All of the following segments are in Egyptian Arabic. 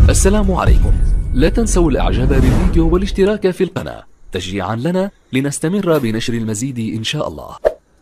السلام عليكم لا تنسوا الاعجاب بالفيديو والاشتراك في القناة تشجيعا لنا لنستمر بنشر المزيد ان شاء الله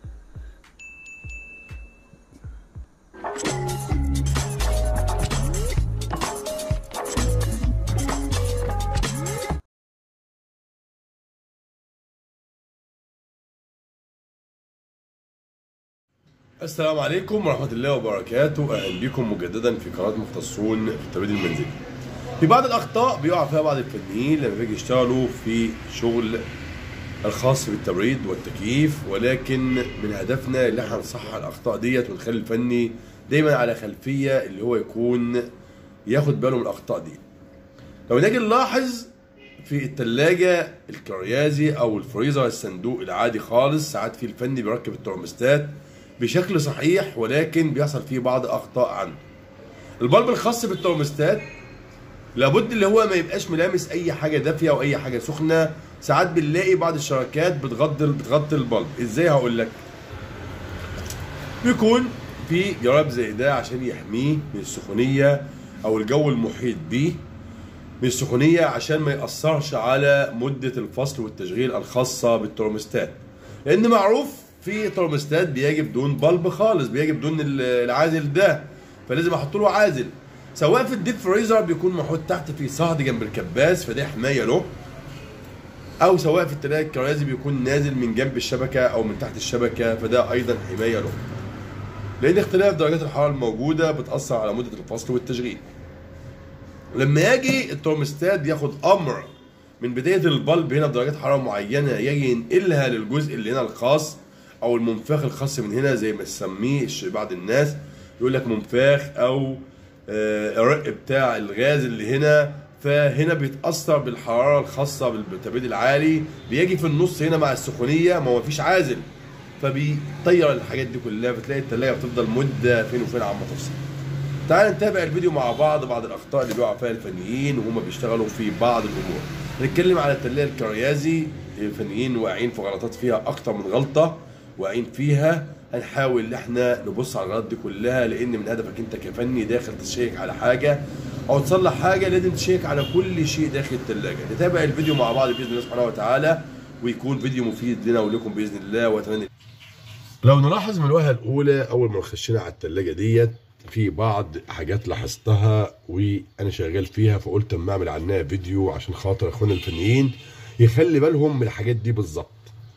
السلام عليكم ورحمة الله وبركاته أهلا بكم مجددا في قناة مختصون في التبريد المنزلي. في بعض الأخطاء بيقع فيها بعض الفنيين لما بيجي يشتغلوا في شغل الخاص بالتبريد والتكييف ولكن من هدفنا اللي احنا نصحح الأخطاء ديت ونخلي الفني دايما على خلفية اللي هو يكون ياخد باله من الأخطاء دي. لو نيجي نلاحظ في التلاجة الكريازي أو الفريزر الصندوق العادي خالص ساعات في الفني بيركب الترمستات بشكل صحيح ولكن بيحصل فيه بعض اخطاء عنده البلب الخاص بالترمستات لابد اللي هو ما يبقاش ملامس اي حاجه دافيه او اي حاجه سخنه ساعات بنلاقي بعض الشركات بتغطي بتغطي البلب ازاي هقول لك بيكون في جراب زي ده عشان يحميه من السخونيه او الجو المحيط بيه من السخونيه عشان ما ياثرش على مده الفصل والتشغيل الخاصه بالترمستات لان معروف في ترمستات بيجي بدون بلب خالص بيجي بدون العازل ده فلازم احط له عازل سواء في الديب فريزر بيكون محطوط تحت في صهد جنب الكباس فده حمايه له او سواء في التلاجة الكرازي بيكون نازل من جنب الشبكه او من تحت الشبكه فده ايضا حمايه له لان اختلاف درجات الحراره الموجوده بتاثر على مده الفصل والتشغيل لما يجي الترمستات ياخد امر من بدايه البلب هنا بدرجات حراره معينه يجي ينقلها للجزء اللي هنا الخاص او المنفاخ الخاص من هنا زي ما تسميه بعض الناس يقول لك منفاخ او الرق بتاع الغاز اللي هنا فهنا بيتاثر بالحراره الخاصه بالتبريد العالي بيجي في النص هنا مع السخونيه ما هو مفيش عازل فبيطير الحاجات دي كلها فتلاقي التلاجه بتفضل مده فين وفين عم تفصل تعال نتابع الفيديو مع بعض بعض الاخطاء اللي بيقع فيها الفنيين وهم بيشتغلوا في بعض الامور هنتكلم على التلاجه الكريازي الفنيين واقعين في غلطات فيها اكتر من غلطه واقعين فيها هنحاول ان احنا نبص على الغلطات دي كلها لان من هدفك انت كفني داخل تشيك على حاجه او تصلح حاجه لازم تشيك على كل شيء داخل الثلاجه نتابع الفيديو مع بعض باذن الله سبحانه وتعالى ويكون فيديو مفيد لنا ولكم باذن الله واتمنى لو نلاحظ من الوهله الاولى اول ما خشينا على الثلاجه ديت في بعض حاجات لاحظتها وانا شغال فيها فقلت اما اعمل عنها فيديو عشان خاطر اخواننا الفنيين يخلي بالهم من الحاجات دي بالظبط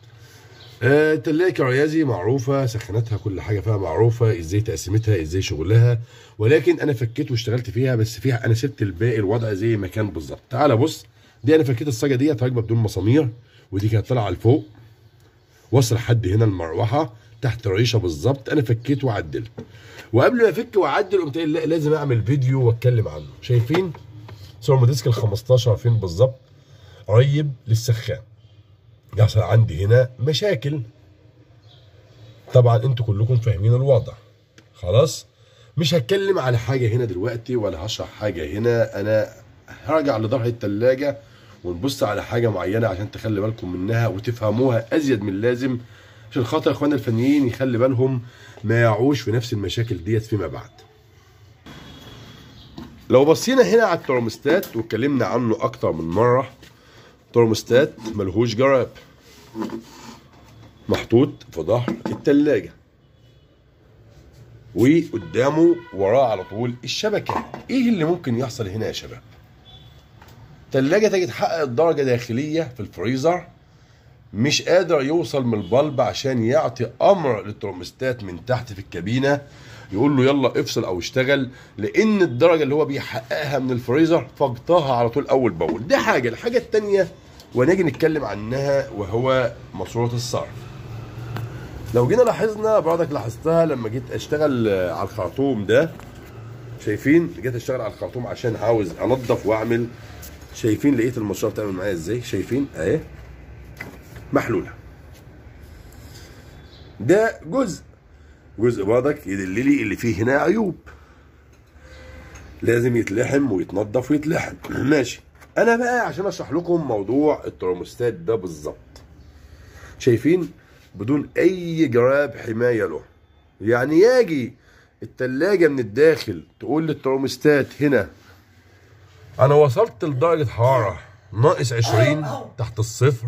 التلاجة كريازي معروفة سخانتها كل حاجة فيها معروفة ازاي تقسيمتها ازاي شغلها ولكن انا فكيت واشتغلت فيها بس فيها انا سبت الباقي الوضع زي ما كان بالظبط تعالى بص دي انا فكيت الصاجة ديت راكبة بدون مسامير ودي كانت طالعة لفوق وصل حد هنا المروحة تحت الريشة بالظبط انا فكيت وعدلت وقبل ما افك واعدل قمت قايل لا لازم اعمل فيديو واتكلم عنه شايفين سورما ديسك ال 15 فين بالظبط قريب للسخان يحصل عندي هنا مشاكل طبعا انتوا كلكم فاهمين الوضع خلاص مش هتكلم على حاجه هنا دلوقتي ولا هشرح حاجه هنا انا هرجع لظهر التلاجة ونبص على حاجه معينه عشان تخلي بالكم منها وتفهموها ازيد من اللازم عشان خاطر اخواننا الفنيين يخلي بالهم ما يعوش في نفس المشاكل ديت فيما بعد لو بصينا هنا على الترمستات واتكلمنا عنه اكتر من مره ترمستات ملهوش جراب محطوط في ظهر التلاجة وقدامه وراه على طول الشبكة ايه اللي ممكن يحصل هنا يا شباب تلاجة تجي تحقق درجة داخلية في الفريزر مش قادر يوصل من البلب عشان يعطي امر للترمستات من تحت في الكابينة يقول له يلا افصل او اشتغل لان الدرجة اللي هو بيحققها من الفريزر فقدها على طول اول باول دي حاجة الحاجة التانية ونيجي نتكلم عنها وهو ماسوره الصرف لو جينا لاحظنا برضك لاحظتها لما جيت اشتغل على الخرطوم ده شايفين جيت اشتغل على الخرطوم عشان عاوز انضف واعمل شايفين لقيت الماسوره بتعمل معايا ازاي شايفين اهي محلوله ده جزء جزء برضك يدللي اللي فيه هنا عيوب لازم يتلحم ويتنضف ويتلحم ماشي انا بقى عشان اشرح لكم موضوع الترموستات ده بالظبط شايفين بدون اي جراب حمايه له يعني يجي التلاجة من الداخل تقول للترموستات هنا انا وصلت لدرجه حراره ناقص 20 تحت الصفر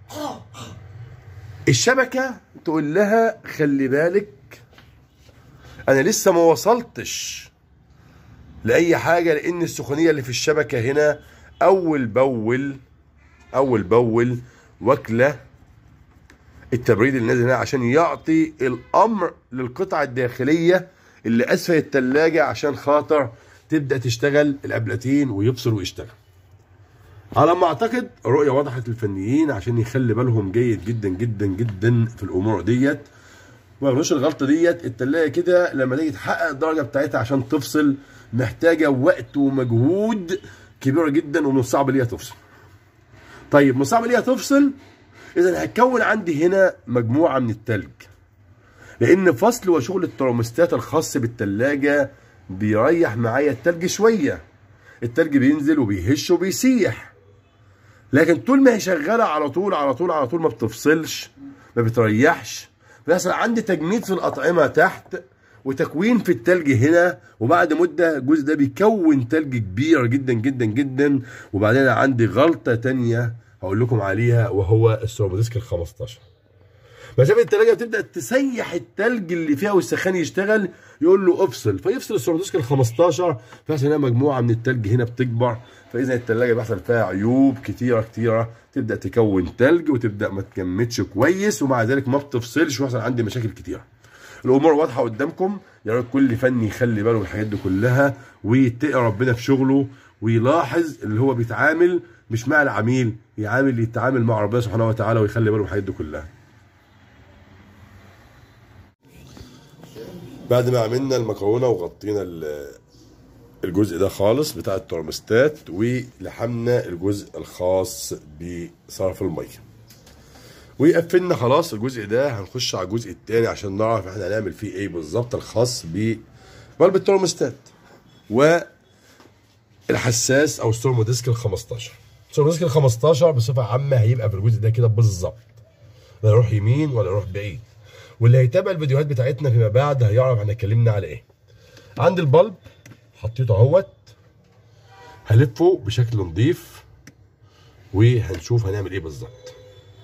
الشبكه تقول لها خلي بالك انا لسه ما وصلتش لاي حاجه لان السخونيه اللي في الشبكه هنا اول باول اول باول واكله التبريد اللي نازل هنا عشان يعطي الامر للقطعه الداخليه اللي اسفل الثلاجه عشان خاطر تبدا تشتغل الابلتين ويفصل ويشتغل على ما اعتقد رؤيه وضحت للفنيين عشان يخلي بالهم جيد جدا جدا جدا في الامور ديت ما يعملوش الغلطه ديت التلاجه كده لما تيجي تحقق الدرجه بتاعتها عشان تفصل محتاجه وقت ومجهود كبيره جدا ومن الصعب ليها تفصل. طيب من الصعب ليها تفصل اذا هتكون عندي هنا مجموعه من التلج. لان فصل وشغل الترمستات الخاص بالتلاجه بيريح معايا التلج شويه. التلج بينزل وبيهش وبيسيح. لكن طول ما هي شغاله على طول على طول على طول ما بتفصلش ما بتريحش بيحصل عندي تجميد في الاطعمه تحت وتكوين في التلج هنا وبعد مده الجزء ده بيكون تلج كبير جدا جدا جدا وبعدين أنا عندي غلطه تانية هقول لكم عليها وهو السوبوديسك ال 15 مسافه التلاجه بتبدا تسيح التلج اللي فيها والسخان يشتغل يقول له افصل فيفصل السوبوديسك ال 15 فيحصل هنا مجموعه من التلج هنا بتكبر فاذا التلاجه بيحصل فيها عيوب كتيره كتيره تبدا تكون تلج وتبدا ما تجمدش كويس ومع ذلك ما بتفصلش ويحصل عندي مشاكل كتيره الامور واضحه قدامكم يا ريت كل فني يخلي باله من الحاجات دي كلها ويتقي ربنا في شغله ويلاحظ اللي هو بيتعامل مش مع العميل يعامل يتعامل مع ربنا سبحانه وتعالى ويخلي باله من الحاجات دي كلها بعد ما عملنا المكرونه وغطينا ال- الجزء ده خالص بتاع الترمستات ولحمنا الجزء الخاص بصرف الميه وقفلنا خلاص الجزء ده هنخش على الجزء الثاني عشان نعرف احنا هنعمل فيه ايه بالظبط الخاص ببلب الترمستات والحساس او ستورم ديسك ال 15 ستورم ديسك ال 15 بصفه عامه هيبقى في الجزء ده كده بالظبط لا يروح يمين ولا يروح بعيد واللي هيتابع الفيديوهات بتاعتنا فيما بعد هيعرف احنا اتكلمنا على ايه عند البلب حطيته اهوت هلفه بشكل نظيف وهنشوف هنعمل ايه بالظبط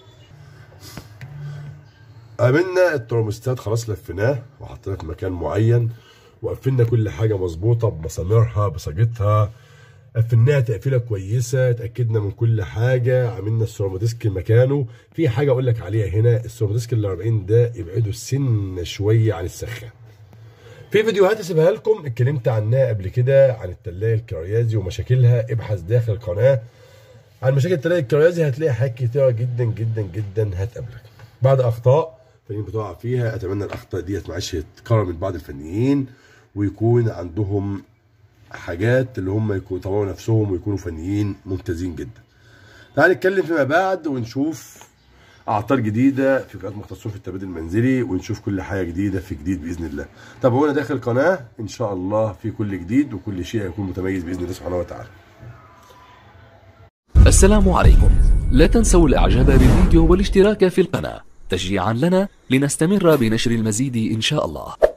عملنا الترمستات خلاص لفيناه وحطيناه في مكان معين وقفلنا كل حاجه مظبوطه بمساميرها بصاجتها قفلناها تقفيله كويسه اتاكدنا من كل حاجه عملنا السورموديسك مكانه في حاجه اقول لك عليها هنا السورموديسك ال 40 ده ابعده السن شويه عن السخان في فيديوهات اسيبها لكم اتكلمت عنها قبل كده عن التلاجه الكريازي ومشاكلها ابحث داخل القناه عن مشاكل التلاجه الكريازي هتلاقي حاجات كتيره جدا جدا جدا هتقابلك بعد اخطاء فنيين بتقع فيها اتمنى الاخطاء ديت معلش تتكرر من بعض الفنيين ويكون عندهم حاجات اللي هم يكونوا يطوروا نفسهم ويكونوا فنيين ممتازين جدا تعال نتكلم فيما بعد ونشوف اعطال جديده في فئات مختصون في التبريد المنزلي ونشوف كل حاجه جديده في جديد باذن الله تابعونا داخل القناه ان شاء الله في كل جديد وكل شيء هيكون متميز باذن الله سبحانه وتعالى السلام عليكم لا تنسوا الاعجاب بالفيديو والاشتراك في القناة تشجيعا لنا لنستمر بنشر المزيد ان شاء الله